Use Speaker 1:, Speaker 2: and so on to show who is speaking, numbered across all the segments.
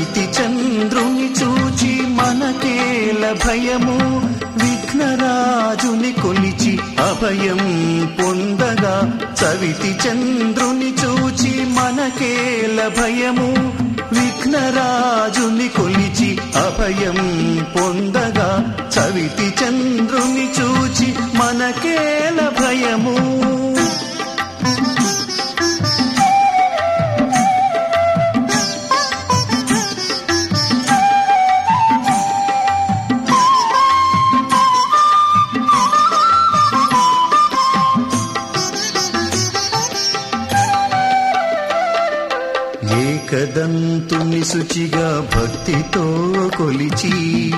Speaker 1: చవితి చంద్రుని చూచి మనకేల భయము విఘ్నరాజుని కొలిచి అభయం పొందగా చవితి చంద్రుని చూచి మనకేల భయము విఘ్నరాజుని కొలిచి అభయం పొందగా చవితి చంద్రుని చూచి మనకేల భయము ఏకదంతుని శుచిగా భక్తితో కొలిచి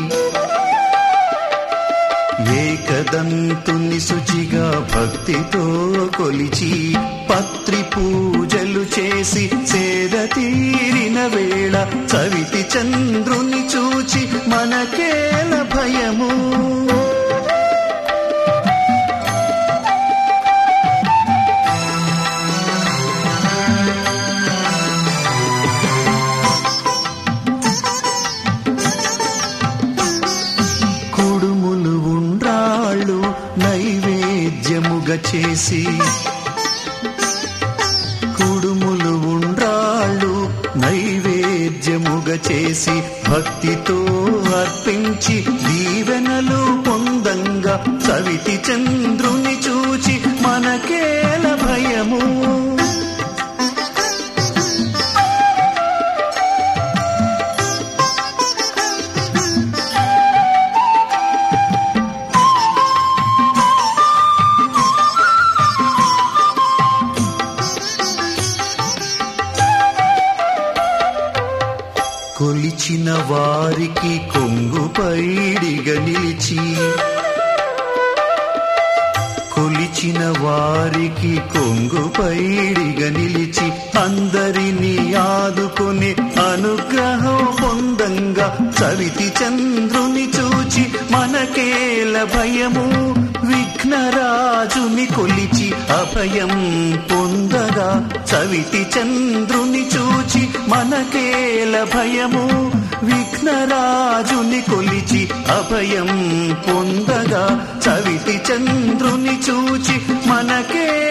Speaker 1: ఏకదంతుని శుచిగా భక్తితో కొలిచి పత్రి పూజలు చేసి సేద తీరిన వేళ చవితి చంద్రుని చూచి మనకేల భయము కుడుములు ఉండ్రాళ్ళు నైవేద్యముగా చేసి కుడుములు ఉండ్రాళ్ళు నైవేద్యముగా చేసి భక్తితో అర్పించి దీవెనలు పొందంగా సవితి చంద్రుని చూచి మనకేల భయము కొలిచిన వారికి కొంగు పైడిగా నిలిచి కొలిచిన వారికి కొంగు పైడిగా నిలిచి అందరినీ ఆదుకొని అనుగ్రహం పొందంగా చవితి చంద్రుని చూచి మనకేల భయము విఘ్నరాజుని కొలిచి అభయం పొందగా చవితి చంద్రుని చూచి మనకేల భయము విఘ్నరాజుని కొలిచి అభయం పొందగా చవితి చంద్రుని చూచి మనకే